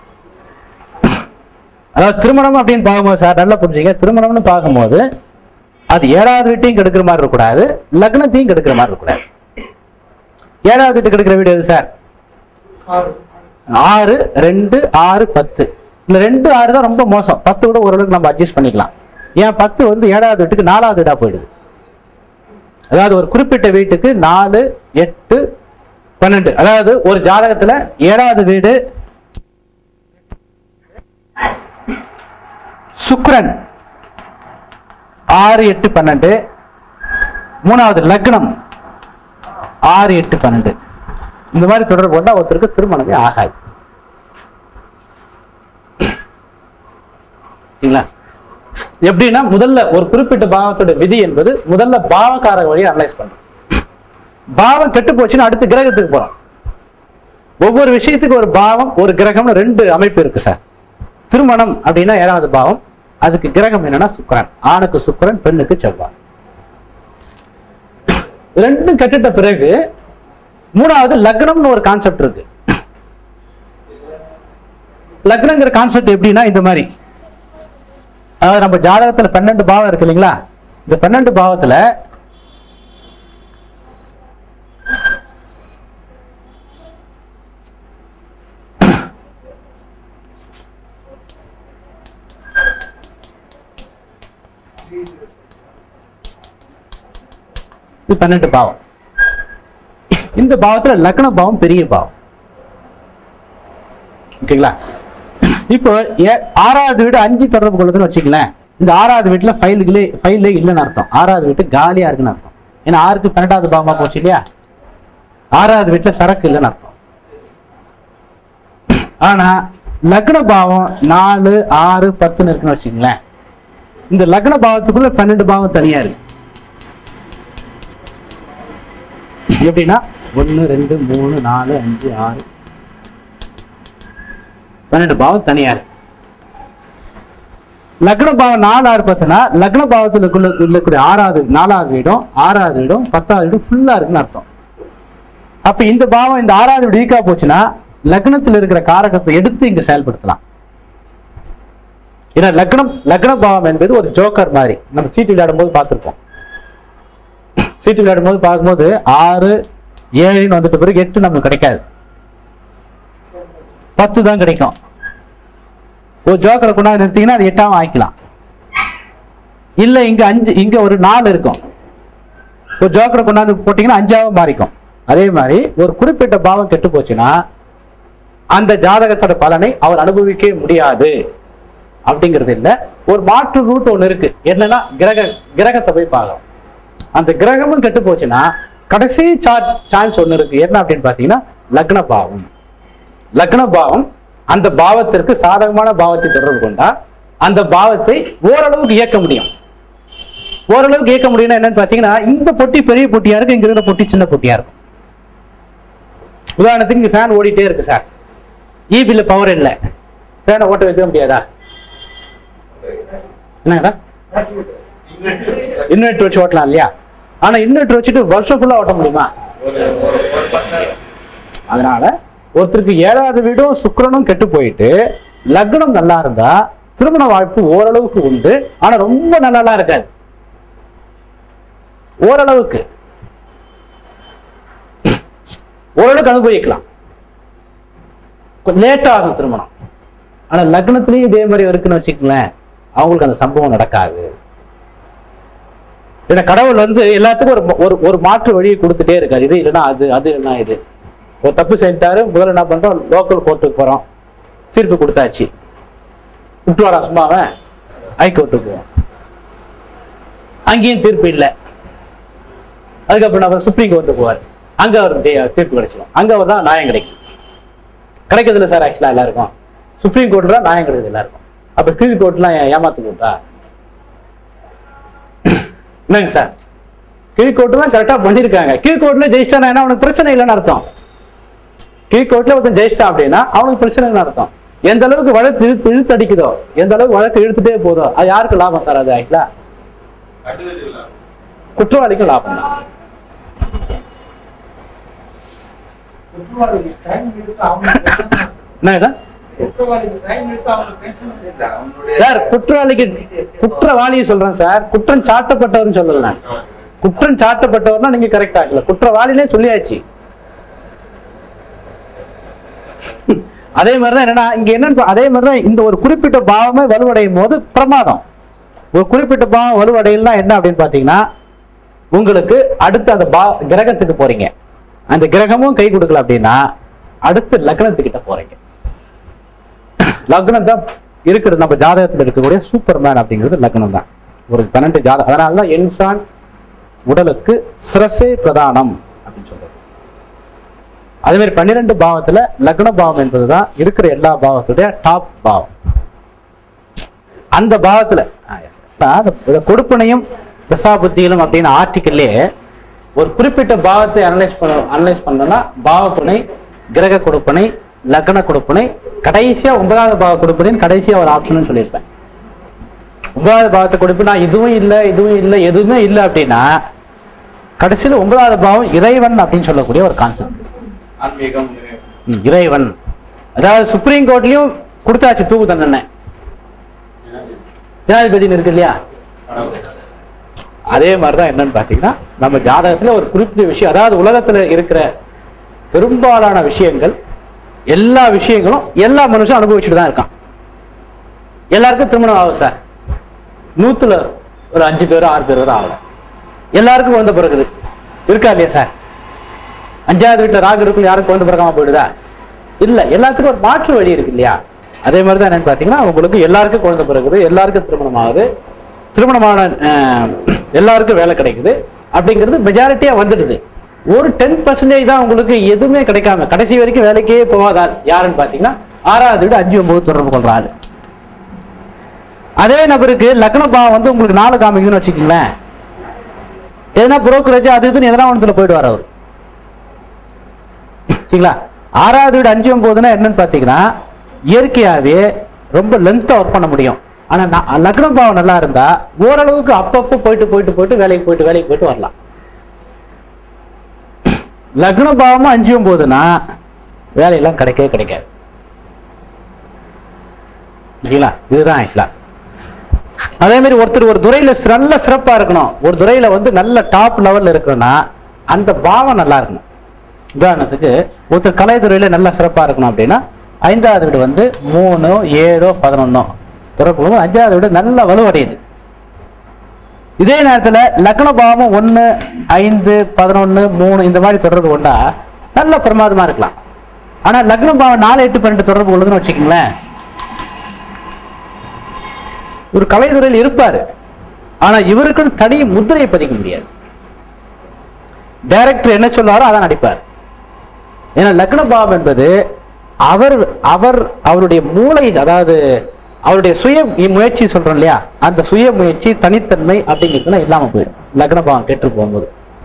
அதாவது திருமணம் அப்படின்னு பார்க்கும்போது சார் நல்லா புரிஞ்சுங்க திருமணம்னு பார்க்கும்போது அது ஏழாவது வீட்டையும் கெடுக்கிற மாதிரி இருக்கக்கூடாது லக்னத்தையும் கெடுக்கிற மாதிரி இருக்கக்கூடாது ஏழாவது வீட்டு கெடுக்கிற வீடு எது சார் ஆறு ஆறு ரெண்டு ஆறு பத்து இல்ல ரெண்டு ஆறு தான் ரொம்ப மோசம் பத்து கூட ஓரளவுக்கு நம்ம அட்ஜஸ்ட் பண்ணிக்கலாம் ஏன் பத்து வந்து ஏழாவது வீட்டுக்கு நாலாவது வீடா போயிடுது அதாவது ஒரு குறிப்பிட்ட வீட்டுக்கு நாலு எட்டு பன்னெண்டு அதாவது ஒரு ஜாதகத்துல ஏழாவது வீடு சுக்கிரன் ஆறு எட்டு பன்னெண்டு மூணாவது லக்னம் ஆறு எட்டு பன்னெண்டு இந்த மாதிரி தொடர்பு கொண்டா ஒருத்தருக்கு திருமணமே ஆகாது சரிங்களா எப்படின்னா முதல்ல ஒரு குறிப்பிட்ட பாவத்தோட விதி என்பது முதல்ல பாவக்கார வழியை அனலைஸ் பண்றோம் பாவம் கெட்டு போச்சுன்னா அடுத்து கிரகத்துக்கு போறோம் ஒவ்வொரு விஷயத்துக்கு ஒரு பாவம் ஒரு கிரகம்னு ரெண்டு அமைப்பு இருக்கு சார் திருமணம் அப்படின்னா ஏழாவது பாவம் அதுக்கு கிரகம் என்னன்னா சுக்கிரன் ஆணுக்கு சுக்கிரன் பெண்ணுக்கு செவ்வாய் ரெண்டும் கெட்டுட்ட பிறகு மூணாவது லக்னம்னு ஒரு கான்செப்ட் இருக்கு லக்னங்கிற கான்செப்ட் எப்படின்னா இந்த மாதிரி அதாவது நம்ம ஜாதகத்துல பன்னெண்டு பாவம் இருக்கு இல்லைங்களா இந்த பன்னெண்டு பாவத்துல இது பன்னெண்டு பாவம் இந்த பாவத்துல லக்ன பாவம் பெரிய பாவம் ஓகேங்களா இப்போ ஏ- ஆறாவது வீடு அஞ்சு தொடர்பு கொள்ளுதுன்னு வச்சுக்கங்களேன் இந்த ஆறாவது வீட்டுல ஃபைலுகளே ஃபைலே இல்லைன்னு அர்த்தம் ஆறாவது வீட்டு காலியா இருக்குன்னு அர்த்தம் ஏன்னா ஆறுக்கு பன்னெண்டாவது பாவமா போச்சு இல்லையா ஆறாவது வீட்டுல சரக்கு இல்லைன்னு அர்த்தம் ஆனா லக்ன பாவம் நாலு ஆறு பத்துன்னு இருக்குன்னு வச்சுக்கங்களேன் இந்த லக்ன பாவத்துக்குள்ள பன்னெண்டு பாவம் தனியா இருக்கு எப்படின்னா ஒன்று ரெண்டு மூணு நாலு அஞ்சு ஆறு பன்னெண்டு பாவம் தனியா இருக்கு லக்ன பாவம் நாலு ஆறு பத்துனா லக்ன பாவத்தில் இருக்குள்ள இருக்கக்கூடிய ஆறாவது நாலாவது வீடும் ஆறாவது வீடும் பத்தாவது வீடும் ஃபுல்லா இருக்குன்னு அர்த்தம் அப்ப இந்த பாவம் இந்த ஆறாவது வீடு வீக்கா போச்சுன்னா லக்னத்தில் இருக்கிற காரகத்தை எடுத்து இங்க செயல்படுத்தலாம் ஏன்னா லக்னம் லக்ன பாவம் என்பது ஒரு ஜோக்கர் மாதிரி நம்ம சீட்டு விளையாடும் போது பார்த்திருப்போம் சீட்டு விளையாடும் போது பார்க்கும்போது ஆறு ஏழுன்னு வந்துட்ட பிறகு எட்டு நமக்கு கிடைக்காது பத்து தான் கிடைக்கும் ஒரு ஜோக்கரை கொண்டாந்து நிறுத்தீங்கன்னா அது எட்டாவும் ஆக்கிக்கலாம் இல்ல இங்க அஞ்சு இங்க ஒரு நாலு இருக்கும் ஒரு ஜோக்கரை கொண்டாந்து போட்டீங்கன்னா அஞ்சாவும் மாறிக்கும் அதே மாதிரி ஒரு குறிப்பிட்ட பாவம் கெட்டு போச்சுன்னா அந்த ஜாதகத்தோட பலனை அவர் அனுபவிக்கவே முடியாது அப்படிங்கிறது இல்ல ஒரு மாற்று ரூட் ஒண்ணு இருக்கு என்னன்னா கிரக கிரகத்தை போய் பார்க்கணும் அந்த கிரகமும் கெட்டு போச்சுன்னா கடைசி சான்ஸ் ஒண்ணு இருக்கு என்ன அப்படின்னு பாத்தீங்கன்னா லக்ன பாவம் லக்ன பாவம் அந்த பாவத்திற்கு சாதகமான பாவத்தை தொடர்பு கொண்டா அந்த பாவத்தை ஓரளவுக்கு இயக்க முடியும் ஓரளவுக்கு இயக்க முடியும்னா என்னன்னு பாத்தீங்கன்னா இந்த பொட்டி பெரிய பொட்டியா இருக்கு இங்க இருக்கிற பொட்டி சின்ன பொட்டியா இருக்கும் உதாரணத்துக்கு இங்க ஃபேன் ஓடிட்டே இருக்கு சார் ஈபில பவர் இல்லை ஃபேனை ஓட்ட வைக்க முடியாதா என்னங்க சார் இன்வெர்டர் வச்சு ஓட்டலாம் இல்லையா ஆனா இன்வெர்டர் வச்சுட்டு வருஷம் ஃபுல்லா ஓட்ட முடியுமா அதனால ஒருத்தருக்கு ஏழாவது வீடும் சுக்கிரனும் கெட்டு போயிட்டு லக்னம் நல்லா இருந்தா திருமண வாய்ப்பு ஓரளவுக்கு உண்டு ஆனா ரொம்ப நல்லாலாம் இருக்காது ஓரளவுக்கு ஓரளவுக்கு அனுபவிக்கலாம் கொஞ்சம் லேட் ஆகும் திருமணம் ஆனா லக்னத்திலயும் இதே மாதிரி இருக்குன்னு வச்சுக்கங்களேன் அவங்களுக்கு அந்த சம்பவம் நடக்காது ஏன்னா கடவுள் வந்து எல்லாத்துக்கும் ஒரு ஒரு ஒரு மாற்று வழியை கொடுத்துட்டே இருக்காரு இது இல்லைன்னா அது அது இல்லைன்னா இது ஒரு தப்பு செஞ்சுட்டாரு முதல்ல என்ன பண்றோம் லோக்கல் கோர்ட்டுக்கு போறோம் தீர்ப்பு கொடுத்தாச்சு விட்டுவாரா சும்மா அவன் ஹைகோர்ட்டுக்கு போவோம் அங்கேயும் தீர்ப்பு இல்லை அதுக்கப்புறம் அவர் சுப்ரீம் கோர்ட்டு போவார் அங்க அவருக்கு தீ- தீர்ப்பு கிடைச்சிடும் அங்க அவர் தான் நியாயம் கிடைக்கும் கிடைக்கிறது இல்லை சார் ஆக்சுவலா எல்லாருக்கும் சுப்ரீம் கோர்ட்ல தான் நியாயம் கிடைக்குது எல்லாருக்கும் அப்ப கீழ் கோர்ட்லாம் ஏ- ஏமாத்து கோர்ட்டா என்னங்க சார் கீழ்கோர்ட்டு தான் கரெக்டா பண்ணிருக்காங்க கீழ்கோர்ட்ல ஜெயிச்சிட்டானா என்ன அவனுக்கு பிரச்சனை இல்லைன்னு அர்த்தம் கீழ்கோர்ட்ல ஒருத்தன் ஜெயிச்சிட்டான் அப்படின்னா அவனுக்கு பிரச்சனை இல்லைன்னு அர்த்தம் எந்த அளவுக்கு வழக்கு இழுத்து இழுத்து அடிக்குதோ எந்த அளவுக்கு வழக்கு இழுத்துட்டே போதோ அது யாருக்கு லாபம் சார் அது ஆக்சுவலா குற்றவாளிக்கும் லாபம் தான் குற்றவாளிக்கு டைம் எடுத்து அவங்களுக்கு என்னங்க சார் குற்றவாளிக்கு டைம் எடுத்து அவங்களுக்கு pension இல்ல, அவனுடைய- சார் குற்றவாளிக்கு குற்றவாளியை சொல்றேன் சார் குற்றம் சாட்டப்பட்டவர்னு சொல்லல நான். குற்றம் சாட்டப்பட்டவர்னா நீங்க கரெக்டா இல்ல குற்றவாளினே சொல்லியாச்சு அதே மாதிரிதான் என்னன்னா இங்க என்னன்னு அதே மாதிரிதான் இந்த ஒரு குறிப்பிட்ட பாவமே வலுவடையும் போது பிரமாதம் ஒரு குறிப்பிட்ட பாவம் வலுவடையலாம் என்ன அப்படின்னு பாத்தீங்கன்னா உங்களுக்கு அடுத்து அந்த பா கிரகத்துக்கு போறீங்க அந்த கிரகமும் கை கொடுக்கல அப்படின்னா அடுத்து லக்னத்துக்கிட்ட போறீங்க லக்னம் தான் இருக்கிறது நம்ம ஜாதகத்துல இருக்கக்கூடிய சூப்பர்மேன் அப்படிங்கிறது லக்னம் தான் ஒரு பன்னெண்டு ஜாதகம் அதனாலதான் என்சான் உடலுக்கு சிரசே பிரதானம் அப்படின்னு சொல்றது அதே மாதிரி பன்னிரெண்டு பாவத்துல லக்ன பாவம் என்பதுதான் இருக்கிற எல்லா பாவத்துடைய டாப் பாவம் அந்த பாவத்துல ஆ, yes sir. அதான் அந்த இந்த கொடுப்பனையும் தசாபுத்திகளும் அப்படின்னு ஆர்டிக்கல்லே ஒரு குறிப்பிட்ட பாவத்தை அனலைஸ் பண்ண அனலைஸ் பண்ணோம்னா பாவப்புனை கிரக கொடுப்பனை லக்ன கொடுப்பனை கடைசியா ஒன்பதாவது பாவ கொடுப்பனைன்னு கடைசியா ஒரு ஆப்ஷன் சொல்லியிருப்பேன் ஒன்பதாவது பாவத்தை கொடுப்பு நான் இதுவும் இல்லை இதுவும் இல்லை எதுவுமே இல்லை அப்படின்னா கடைசியில் ஒன்பதாவது பாவம் இறைவன் அப்படின்னு சொல்லக்கூடிய ஒரு கான்செப்ட் ஆன்மீகம் இறை- ம், இறைவன் அதாவது சுப்ரீம் கோர்ட்லயும் கொடுத்தாச்சு தூக்கு தண்டனை ஜனாதிபதினு இருக்கு இல்லையா அதே மாதிரிதான் என்னன்னு பாத்தீங்கன்னா நம்ம ஜாதகத்துல ஒரு குறிப்பிட்ட விஷயம் அதாவது உலகத்துல இருக்கிற பெரும்பாலான விஷயங்கள் எல்லா விஷயங்களும் எல்லா மனுஷனும் அனுபவிச்சுட்டு தான் இருக்கான் எல்லாருக்கும் திருமணம் ஆகும் சார் நூத்துல ஒரு அஞ்சு பேரோ ஆறு பேரோ தான் ஆகல எல்லாருக்கும் குழந்தை பிறகுது இருக்கா இல்லையா சார் அஞ்சாவது வீட்டுல ராகு இருக்கும் யாரும் குழந்தை பிறக்காம போயிடுதா இல்ல எல்லாத்துக்கும் ஒரு மாற்று வழி இருக்கு இல்லையா அதே மாதிரி தான் என்னன்னு பாத்தீங்கன்னா உங்களுக்கு எல்லாருக்கும் குழந்தை பிறகுது எல்லாருக்கும் திருமணம் ஆகுது திருமணமான அஹ், எல்லாருக்கும் வேலை கிடைக்குது அப்படிங்கிறது மெஜாரிட்டியா வந்துடுது ஒரு டென் பர்சன்டேஜ் தான் உங்களுக்கு எதுவுமே கிடைக்காம கடைசி வரைக்கும் வேலைக்கே போகாதால் யாருன்னு பாத்தீங்கன்னா ஆறாவது வீடு அஞ்சு ஒன்பது தொடர்பு கொள்ற ஆளு அதே நபருக்கு லக்ன பாவம் வந்து உங்களுக்கு நாலு காமிக்குதுன்னு வச்சுக்கோங்களேன் எதனா புரோக்கரேஜ் அது இதுன்னு எதனா ஒன்றுல போயிடுவார் அவர் சரிங்களா ஆறாவது வீடு அஞ்சு ஒன்பதுன்னா என்னன்னு பார்த்தீங்கன்னா இயற்கையாகவே ரொம்ப லென்த்தாக ஒர்க் பண்ண முடியும் ஆனால் நான் லக்னம் பாவம் நல்லா இருந்தா ஓரளவுக்கு அப்பப்போ போயிட்டு போயிட்டு போயிட்டு வேலைக்கு போயிட்டு வேலைக்கு போயிட்டு வரலாம் லக்ன பாவமும் அஞ்சு ஒன்பதுன்னா வேலையெல்லாம் கிடைக்கவே கிடைக்காது இல்லைங்களா இதுதான் ஆக்சுவலா அதே மாதிரி ஒருத்தர் ஒரு துறையில சி- நல்ல சிறப்பா இருக்கணும் ஒரு துறையில வந்து நல்ல டாப் லெவல்ல இருக்கணும்னா அந்த பாவம் நல்லா இருக்கணும் உதாரணத்துக்கு ஒருத்தர் கலைத்துறையில நல்லா சிறப்பா இருக்கணும் அப்படின்னா ஐந்தாவது வீடு வந்து மூணு ஏழோ பதினொன்னோ தொடர்பு அஞ்சாவது வீடு நல்ல வலுவடையுது இதே நேரத்துல லக்ன பாவமும் ஒண்ணு ஐந்து பதினொன்னு மூணு இந்த மாதிரி தொடர்பு கொண்டா நல்ல பிரமாதமா இருக்கலாம் ஆனா லக்ன பாவம் நாலு எட்டு பன்னெண்டு தொடர்பு கொள்ளுதுன்னு வச்சுக்கோங்களேன் ஒரு கலைத்துறையில் இருப்பாரு ஆனா இவருக்குன்னு தனி முத்திரையை பதிக்க முடியாது டைரக்டர் என்ன சொல்றாரோ அதான் நடிப்பார் ஏன்னா லக்ன பாவம் என்பது அவர் அவர் அவருடைய மூளை அதாவது அவருடைய சுய முயற்சி சொல்றோம் இல்லையா அந்த சுய முயற்சி தனித்தன்மை அப்படிங்கிறதுலாம் இல்லாம போயிடும் லக்ன பாவம் கெட்டு போகும்போது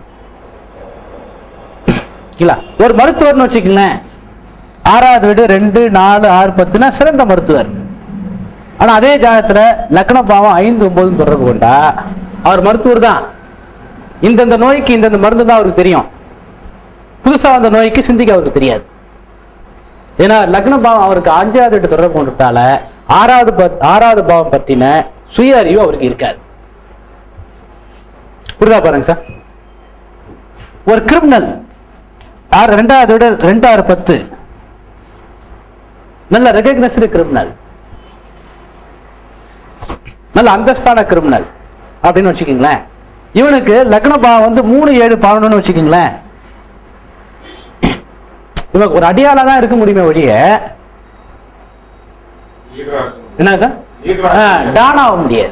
இல்ல ஒரு மருத்துவர்னு வச்சுக்கங்களேன் ஆறாவது வீடு ரெண்டு நாலு ஆறு பத்துனா சிறந்த மருத்துவர் ஆனா அதே ஜாதகத்துல லக்ன பாவம் ஐந்து ஒன்பது தொடர்பு கொண்டா அவர் மருத்துவர் தான் இந்தந்த நோய்க்கு இந்தந்த மருந்து தான் அவருக்கு தெரியும் புதுசா வந்த நோய்க்கு சிந்திக்க அவருக்கு தெரியாது ஏன்னா லக்ன பாவம் அவருக்கு அஞ்சாவது வீட்டு தொடர்பு கொண்டுட்டால ஆறாவது பத்- ஆறாவது பாவம் பற்றின சுய அறிவு அவருக்கு இருக்காது புரியுதா பாருங்க சார் ஒரு கிரிமினல் ஆறு ரெண்டாவது விட ரெண்டாறு பத்து நல்ல ரெகக்னஸ்டு கிரிமினல் நல்ல அந்தஸ்தான கிரிமினல் அப்படின்னு வச்சுக்கோங்களேன் இவனுக்கு லக்ன பாவம் வந்து மூணு ஏழு பதினொன்னு வச்சுக்கோங்களேன் இவனுக்கு ஒரு அடியாளா தான் இருக்க முடியுமே ஒழிய என்ன சார் டான் ஆக முடியாது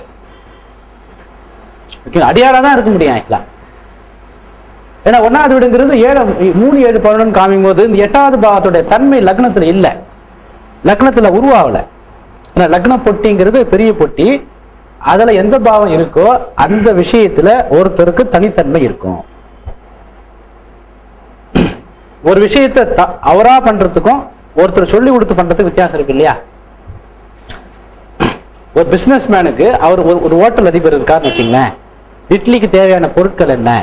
ஓகே அடியாரா தான் இருக்க முடியும் ஆக்சுவலா ஏன்னா ஒன்னாவது வீடுங்கிறது ஏழு மூணு ஏழு பதினொன்று காமிக்கும் போது இந்த எட்டாவது பாவத்துடைய தன்மை லக்னத்துல இல்ல லக்னத்துல உருவாகல ஏன்னா லக்ன பொட்டிங்கிறது பெரிய பொட்டி அதுல எந்த பாவம் இருக்கோ அந்த விஷயத்துல ஒருத்தருக்கு தனித்தன்மை இருக்கும் ஒரு விஷயத்தை த- அவரா பண்றதுக்கும் ஒருத்தர் சொல்லி கொடுத்து பண்றதுக்கு வித்தியாசம் இருக்கு இல்லையா ஒரு பிசினஸ் மேனுக்கு அவர் ஒரு ஒரு ஹோட்டல் அதிபர் இருக்காருன்னு வச்சுங்களேன் இட்லிக்கு தேவையான பொருட்கள் என்ன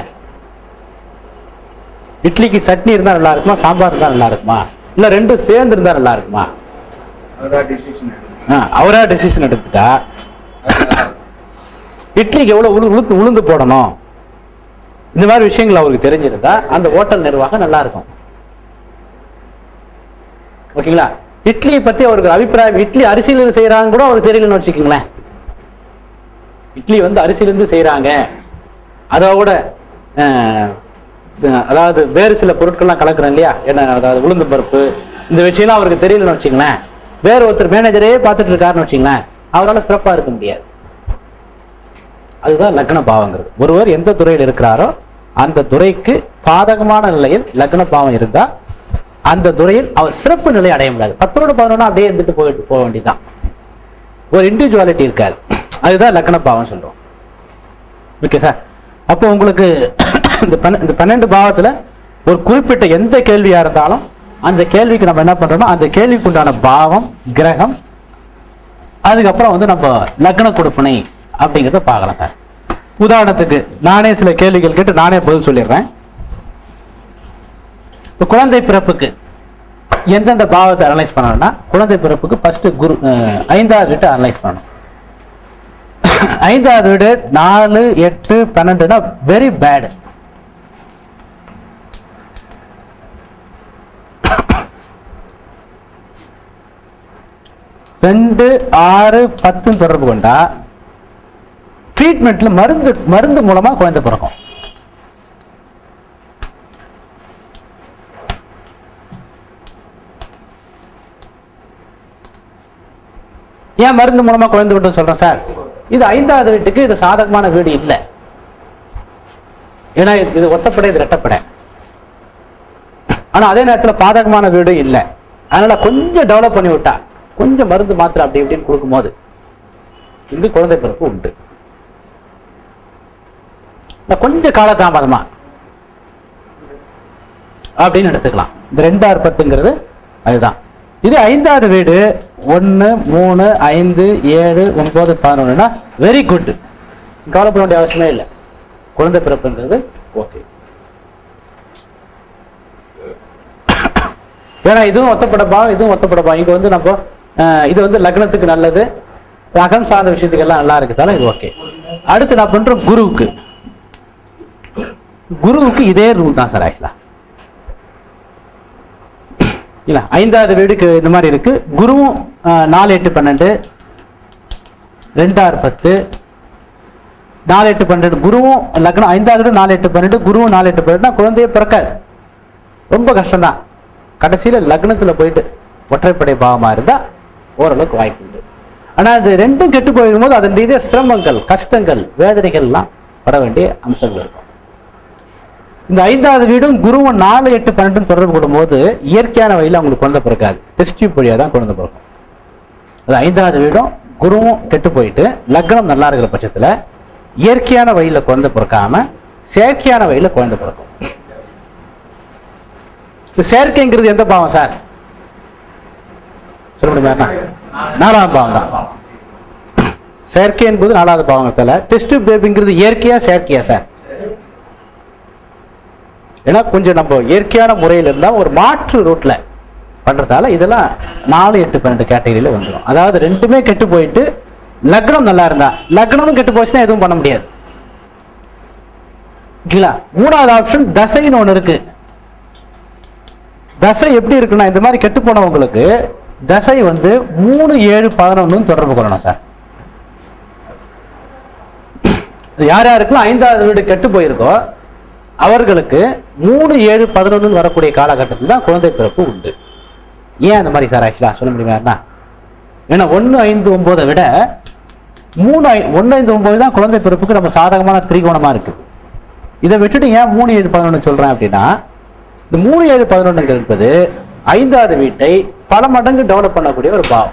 இட்லிக்கு சட்னி இருந்தா நல்லா இருக்குமா சாம்பார் இருந்தா நல்லா இருக்குமா இல்ல ரெண்டும் சேர்ந்து இருந்தா நல்லா இருக்குமா அதான் டிசிஷன் எடுக்கணும் ஆ, அவரா டெசிஷன் எடுத்துட்டா அதான் இட்லிக்கு எவ்வளவு உளு உளுந்து உளுந்து போடணும் இந்த மாதிரி விஷயங்கள் அவருக்கு தெரிஞ்சிருந்தா அந்த ஹோட்டல் நிர்வாகம் நல்லா இருக்கும் ஓகேங்களா இட்லியை பத்தி அவருக்கு அபிப்பிராயம் இட்லி அரிசியிலிருந்து செய்யறாங்க கூட அவருக்கு தெரியலன்னு வச்சுக்கோங்களேன் இட்லி வந்து அரிசியிலிருந்து செய்யறாங்க அதோட அஹ், அஹ், அதாவது வேறு சில பொருட்கள்லாம் கலக்குறோம் இல்லையா என்ன அதாவது உளுந்து பருப்பு இந்த விஷயம்லாம் அவருக்கு தெரியலன்னு வச்சுங்களேன் வேற ஒருத்தர் மேனேஜரே பார்த்துட்டு இருக்காருன்னு வச்சுங்களேன் அவரால் சிறப்பா இருக்க முடியாது அதுதான் லக்ன பாவங்கிறது ஒருவர் எந்த துறையில் இருக்கிறாரோ அந்த துறைக்கு பாதகமான நிலையில் லக்ன பாவம் இருந்தா அந்த துறையில் அவர் சிறப்பு நிலை அடைய முடியாது பத்தோட பதினொன்னா அப்படியே இருந்துட்டு போயிட்டு போக வேண்டியதுதான் ஒரு இண்டிவிஜுவாலிட்டி இருக்காது அதுதான் லக்ன பாவம் சொல்றோம் ஓகே சார் அப்போ உங்களுக்கு இந்த பன்ன- இந்த பன்னெண்டு பாவத்துல ஒரு குறிப்பிட்ட எந்த கேள்வியா இருந்தாலும் அந்த கேள்விக்கு நம்ம என்ன பண்றோம்னா அந்த கேள்விக்கு உண்டான பாவம் கிரகம் அதுக்கப்புறம் வந்து நம்ம லக்ன கொடுப்பனை அப்படிங்கிறத பார்க்கலாம் சார் உதாரணத்துக்கு நானே சில கேள்விகள் கேட்டு நானே பதில் சொல்லிடுறேன் இப்ப குழந்தை பிறப்புக்கு எந்தெந்த பாவத்தை அனலைஸ் பண்ணணும்னா குழந்தை பிறப்புக்கு ஃபர்ஸ்ட் குரு அஹ், ஐந்தாவது வீட்டை அனலைஸ் பண்ணணும் ஐந்தாவது வீடு நாலு எட்டு பன்னெண்டுனா வெரி பேட் ரெண்டு ஆறு பத்து தொடர்பு கொண்டா ட்ரீட்மெண்ட்ல மருந்து மருந்து மூலமா குழந்தை பிறக்கும் ஏன் மருந்து மூலமா குழந்தை விட்டு சொல்றேன் சார் இது ஐந்தாவது வீட்டுக்கு இது சாதகமான வீடு இல்லை ஏன்னா இது இது ஒத்தப்படை இது ரெட்டப்படை ஆனா அதே நேரத்துல பாதகமான வீடு இல்லை அதனால கொஞ்சம் டெவலப் பண்ணி விட்டா கொஞ்சம் மருந்து மாத்திரை அப்படி இப்படின்னு கொடுக்கும்போது இங்கு குழந்தை பிறப்பு உண்டு இல்ல கொஞ்சம் காலதாமதமா அப்படின்னு எடுத்துக்கலாம் இந்த ரெண்டாறு பத்துங்கிறது அதுதான் இது ஐந்தாவது வீடு ஒன்று மூணு ஐந்து ஏழு ஒன்பது பதினொன்றுனா வெரி குட் கவலைப்பட வேண்டிய அவசியமே இல்லை குழந்தை பிறப்புங்கிறது ஓகே ஏன்னா இதுவும் ஒத்தப்பட பாவம் இதுவும் ஒத்தப்பட பாவம் இங்க வந்து நம்ம அஹ், இது வந்து லக்னத்துக்கு நல்லது அகம் சார்ந்த விஷயத்துக்கு எல்லாம் நல்லா இருக்குதால இது ஓகே அடுத்து நான் பண்றோம் குருவுக்கு குருவுக்கு இதே ரூல் தான் சார் ஆக்சுவலா இல்ல ஐந்தாவது வீடுக்கு இந்த மாதிரி இருக்கு குருவும் அஹ், நாலு எட்டு பன்னெண்டு ரெண்டாறு பத்து நாலு எட்டு பன்னெண்டு குருவும் லக்னம் ஐந்தாவது வீடு நாலு எட்டு பன்னெண்டு குருவும் நாலு எட்டு பன்னெண்டுனா குழந்தையே பிறக்காது ரொம்ப கஷ்டம்தான் கடைசியில லக்னத்துல போயிட்டு ஒற்றைப்படை பாவமா இருந்தா ஓரளவுக்கு வாய்ப்பு உண்டு ஆனா அது ரெண்டும் கெட்டு போயிடும்போது அதன் ரீதியா சிரமங்கள் கஷ்டங்கள் வேதனைகள் எல்லாம் பட வேண்டிய அம்சங்கள் இருக்கும் இந்த ஐந்தாவது வீடும் குருவும் நாலு எட்டு பன்னெண்டும் தொடர்பு கொள்ளும்போது இயற்கையான வழியில் அவங்களுக்கு குழந்தை பிறக்காது டெஸ்ட் டியூப் வழியா தான் குழந்தை பிறக்கும் அது ஐந்தாவது வீடும் குருவும் கெட்டு போயிட்டு லக்னம் நல்லா இருக்கிற பட்சத்துல இயற்கையான வழியில குழந்தை பிறக்காம செயற்கையான வழியில குழந்தை பிறக்கும் இந்த செயற்கைங்கிறது எந்த பாவம் சார் சொல்ல முடியுமா நாலாவது பாவம் தான் செயற்கை என்பது நாலாவது பாவங்கத்துல டெஸ்ட் பேபிங்கிறது இயற்கையா செயற்கையா சார் ஏன்னா கொஞ்சம் நம்ம இயற்கையான முறையில் இருந்தால் ஒரு மாற்று ரூட்ல பண்றதால இதெல்லாம் நாலு எட்டு பன்னெண்டு கேட்டகரியில வந்துடும் அதாவது ரெண்டுமே கெட்டு போயிட்டு லக்னம் நல்லா இருந்தா லக்னமும் கெட்டு போச்சுன்னா எதுவும் பண்ண முடியாது ஓகேங்களா மூணாவது ஆப்ஷன் தசைன்னு ஒண்ணு இருக்கு தசை எப்படி இருக்குன்னா இந்த மாதிரி கெட்டு போனவங்களுக்கு தசை வந்து மூணு ஏழு பதினொன்னு தொடர்பு கொள்ளணும் சார் யார் யாருக்கெல்லாம் ஐந்தாவது வீடு கெட்டு போயிருக்கோ அவர்களுக்கு மூணு ஏழு பதினொன்னு வரக்கூடிய காலகட்டத்தில் தான் குழந்தை பிறப்பு உண்டு ஏன் அந்த மாதிரி சார் ஆக்சுவலா சொல்ல முடியுமா ஏன்னா ஒன்று ஐந்து ஒன்பதை விட மூணு ஐ ஒன்று ஐந்து ஒன்பது தான் குழந்தை பிறப்புக்கு நம்ம சாதகமான திரிகோணமா இருக்கு இதை விட்டுட்டு ஏன் மூணு ஏழு பதினொன்று சொல்றேன் அப்படின்னா இந்த மூணு ஏழு பதினொன்றுங்கிறது என்பது ஐந்தாவது வீட்டை பல மடங்கு டெவலப் பண்ணக்கூடிய ஒரு பாவம்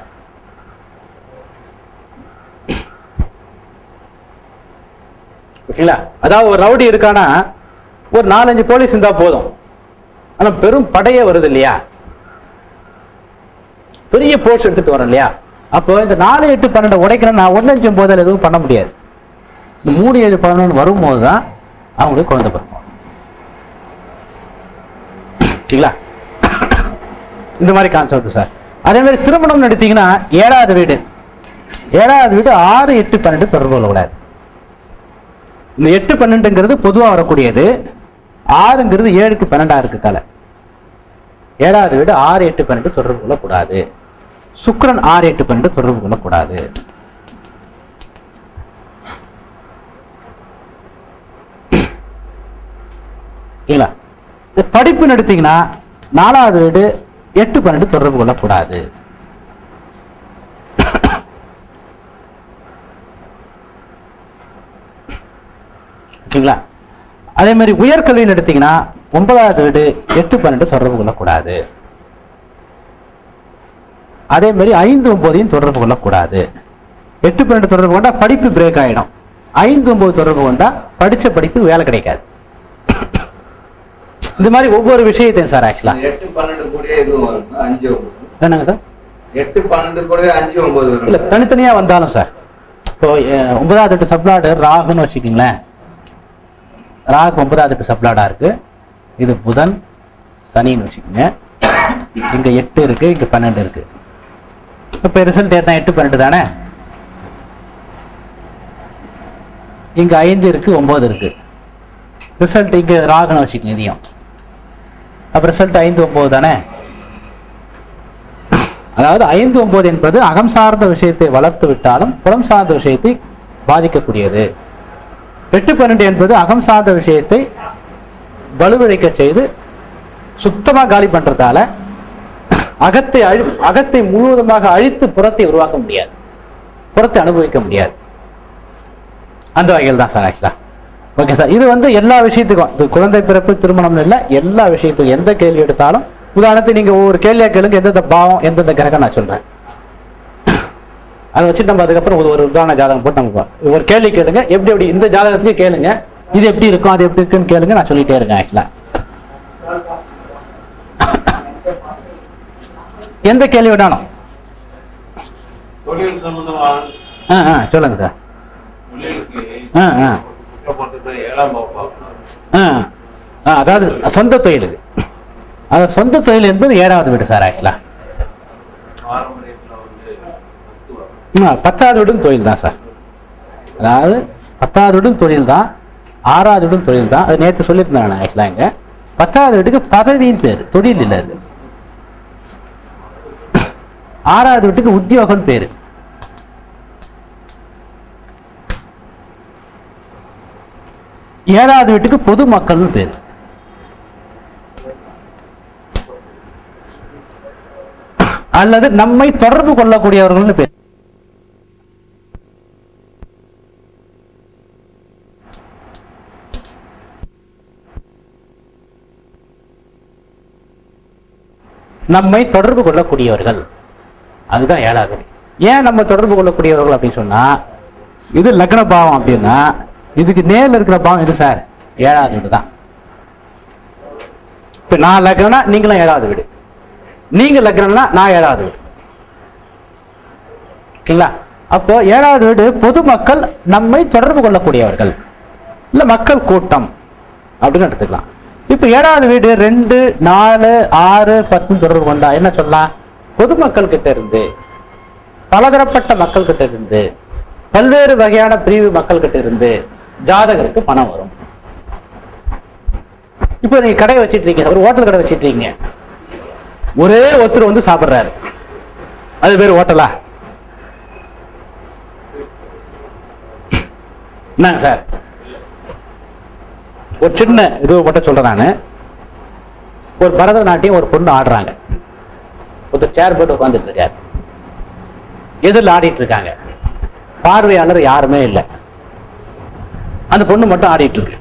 ஓகேங்களா அதாவது ஒரு ரவுடி இருக்கானா ஒரு நாலஞ்சு போலீஸ் இருந்தா போதும் ஆனா பெரும் படையே வருது இல்லையா பெரிய போர்ஸ் எடுத்துட்டு வரோம் இல்லையா அப்போ இந்த நாலு எட்டு பன்னெண்டு உடைக்கணும் நான் ஒன்னு அஞ்சு போதில் எதுவும் பண்ண முடியாது இந்த மூணு ஏழு பதினொன்று வரும்போது தான் அவங்களுக்கு குழந்தை பிறக்கும் சரிங்களா இந்த மாதிரி கான்செப்ட் சார் அதே மாதிரி திருமணம் எடுத்தீங்கன்னா ஏழாவது வீடு ஏழாவது வீடு ஆறு எட்டு பன்னெண்டு தொடர்பு கொள்ளக்கூடாது இந்த எட்டு பன்னெண்டுங்கிறது பொதுவா வரக்கூடியது ஆறுங்கிறது ஏழுக்கு பன்னெண்டா இருக்கு கலை ஏழாவது வீடு ஆறு எட்டு பன்னெண்டு தொடர்பு கொள்ளக்கூடாது சுக்கிரன் ஆறு எட்டு பன்னெண்டு தொடர்பு கொள்ளக்கூடாது சரிங்களா இந்த படிப்புன்னு எடுத்தீங்கன்னா நாலாவது வீடு எட்டு பன்னெண்டு தொடர்பு கொள்ளக்கூடாது ஓகேங்களா அதே மாதிரி உயர்கல்வின்னு எடுத்தீங்கன்னா ஒன்பதாவது வீடு எட்டு பன்னெண்டு தொடர்பு கொள்ளக்கூடாது அதே மாதிரி ஐந்து ஒன்பதையும் தொடர்பு கொள்ளக்கூடாது எட்டு பன்னெண்டு தொடர்பு கொண்டா படிப்பு பிரேக் ஆயிடும் ஐந்து ஒன்பது தொடர்பு கொண்டா படிச்ச படிப்பு வேலை கிடைக்காது இந்த மாதிரி ஒவ்வொரு விஷயத்தையும் சார் ஆக்சுவலா எட்டு பன்னெண்டு கூட எதுவும் வரும் அஞ்சு ஒன்பது என்னங்க சார் எட்டு பன்னெண்டு கூட அஞ்சு ஒன்பது இல்ல வரும் தனித்தனியா வந்தாலும் சார் இப்போ அஹ், ஒன்பதாவது எட்டு சப்ளாடு ராகுன்னு வச்சுக்கிங்களேன் ராகு ஒன்பதாவது எட்டு சப்ளாடா இருக்கு இது புதன் சனின்னு வச்சுக்கோங்க இங்க எட்டு இருக்கு இங்க பன்னெண்டு இருக்கு இப்ப ரிசல்ட் என்ன எட்டு பன்னெண்டு தானே இங்க ஐந்து இருக்கு ஒன்பது இருக்கு ரிசல்ட் இங்க ராகுன்னு வச்சுக்கோங்க இதையும் அப்ப ரிசல்ட் ஐந்து ஒன்பது தானே அதாவது ஐந்து ஒன்பது என்பது அகம் சார்ந்த விஷயத்தை வளர்த்து விட்டாலும் புறம் சார்ந்த விஷயத்தை பாதிக்கக்கூடியது எட்டு பன்னெண்டு என்பது அகம் சார்ந்த விஷயத்தை வலுவிழைக்க செய்து சுத்தமா காலி பண்றதால அகத்தை அழி அகத்தை முழுவதுமாக அழித்து புறத்தை உருவாக்க முடியாது புறத்தை அனுபவிக்க முடியாது அந்த வகையில் தான் சார் ஆக்சுவலா ஓகே சார் இது வந்து எல்லா விஷயத்துக்கும் இது குழந்தை பிறப்பு திருமணம் இல்லை எல்லா விஷயத்துக்கும் எந்த கேள்வி எடுத்தாலும் உதாரணத்துக்கு நீங்க ஒவ்வொரு கேள்வியா கேளுங்க எந்தெந்த பாவம் எந்தெந்த கிரகம் நான் சொல்றேன் அதை வச்சு நம்ம அதுக்கப்புறம் ஒரு ஒரு உதாரண ஜாதகம் போட்டு நம்ம பா- ஒரு கேள்வி கேளுங்க எப்படி எப்படி இந்த ஜாதகத்துக்கு கேளுங்க இது எப்படி இருக்கும் அது எப்படி இருக்குன்னு கேளுங்க நான் சொல்லிட்டே இருக்கேன் ஆக்சுவலா எந்த கேள்வி வேணாலும் தொழில் சம்பந்தமா ஆ ஆ சொல்லுங்க சார் தொழிலுக்கு ஆ ஆ குற்றப்பட்டது ஏழாம் வகுப்பு பார்க்கணும். ஆ ஆ, அதாவது சொந்த தொழில் இது அதாவது சொந்த தொழில் என்பது ஏழாவது வீடு சார் ஆக்சுவலா பாரம்பரியத்துல வந்து மருத்துவம். ஆ, பத்தாவது வீடும் தொழில் தான் சார் அதாவது பத்தாவது வீடும் தொழில் தான் ஆறாவது வீடும் தொழில் தான் அது நேற்று சொல்லியிருந்தேன் நான் ஆக்சுவலாக இங்க பத்தாவது வீட்டுக்கு பதவியின் பேர் தொழில் இல்லை அது ஆறாவது வீட்டுக்கு உத்தியோகம் பேரு ஏழாவது வீட்டுக்கு பொது மக்கள்னு பேரு அல்லது நம்மை தொடர்பு கொள்ளக்கூடியவர்கள்னு பேர் நம்மை தொடர்பு கொள்ளக்கூடியவர்கள் அதுதான் ஏழாவது வீடு. ஏன் நம்ம தொடர்பு கொள்ளக்கூடியவர்கள் அப்படின்னு சொன்னா இது லக்ன பாவம் அப்படின்னா இதுக்கு நேர்ல இருக்கிற பாவம் இது சார் ஏழாவது வீடு தான் இப்ப நான் லக்னம்னா நீங்களும் ஏழாவது வீடு நீங்க லக்னம்னா நான் ஏழாவது வீடு ஓகேங்களா அப்போ ஏழாவது வீடு பொதுமக்கள் நம்மை தொடர்பு கொள்ளக்கூடியவர்கள் இல்ல மக்கள் கூட்டம் அப்படின்னு எடுத்துக்கலாம் இப்ப ஏழாவது வீடு ரெண்டு நாலு ஆறு பத்து தொடர்பு கொண்டா என்ன சொல்லலாம் பொதுமக்கள் கிட்ட இருந்து பலதரப்பட்ட மக்கள் கிட்ட இருந்து பல்வேறு வகையான பிரிவு மக்கள் கிட்ட இருந்து ஜாதகருக்கு பணம் வரும் இப்போ நீங்க கடை வச்சிட்டு இருக்கீங்க ஒரு ஹோட்டல் கடை வச்சிட்டு இருக்கீங்க ஒரே ஒருத்தர் வந்து சாப்பிடுறாரு அது பேர் ஹோட்டலா என்னங்க சார் ஒரு சின்ன இது மட்டும் சொல்றேன் நானு ஒரு பரதநாட்டியம் ஒரு பொண்ணு ஆடுறாங்க ஒருத்தர் சேர் போட்டு உட்காந்துட்டு இருக்காரு எதிரில் ஆடிட்டு இருக்காங்க பார்வையாளர் யாருமே இல்லை அந்த பொண்ணு மட்டும் ஆடிட்டு இருக்கு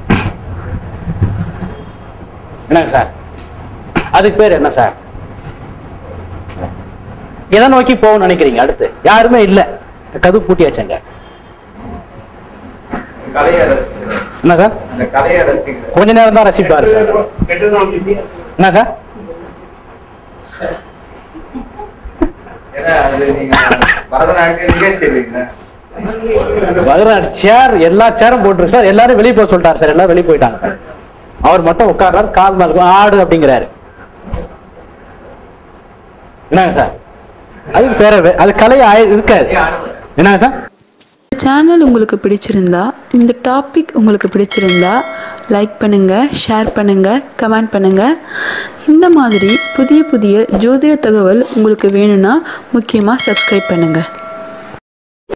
என்னங்க சார் அதுக்கு பேர் என்ன சார் எதை நோக்கி போகணும்னு நினைக்கிறீங்க அடுத்து யாருமே இல்லை கதவு பூட்டி வச்சாங்க கலையை ரசிக்கிறேன் என்ன சார் அந்த கலையை ரசிக்கிறேன் கொஞ்ச நேரம் தான் ரசிப்பாரு சார் கெட்டது நோக்கி என்ன சார் ஏன்னா அது நீங்க பரதநாட்டிய நிகழ்ச்சி இல்லைங்களா பதினாறு சேர் எல்லா சேரும் போட்டுருக்கு சார் எல்லாரும் வெளியே போக சொல்லிட்டாரு சார் எல்லாரும் வெளியே போயிட்டாங்க சார் அவர் மட்டும் உட்கார்றாரு கால் மேல இருக்கும், ஆடு அப்படிங்கிறாரு என்னங்க சார் அது பேரவே அது கலை ஆயி- இருக்காது என்னங்க சார் இந்த சேனல் உங்களுக்கு பிடிச்சிருந்தா இந்த டாபிக் உங்களுக்கு பிடிச்சிருந்தா லைக் பண்ணுங்கள் ஷேர் பண்ணுங்கள் கமெண்ட் பண்ணுங்கள் இந்த மாதிரி புதிய புதிய ஜோதிட தகவல் உங்களுக்கு வேணும்னா முக்கியமாக சப்ஸ்கிரைப் பண்ணுங்கள்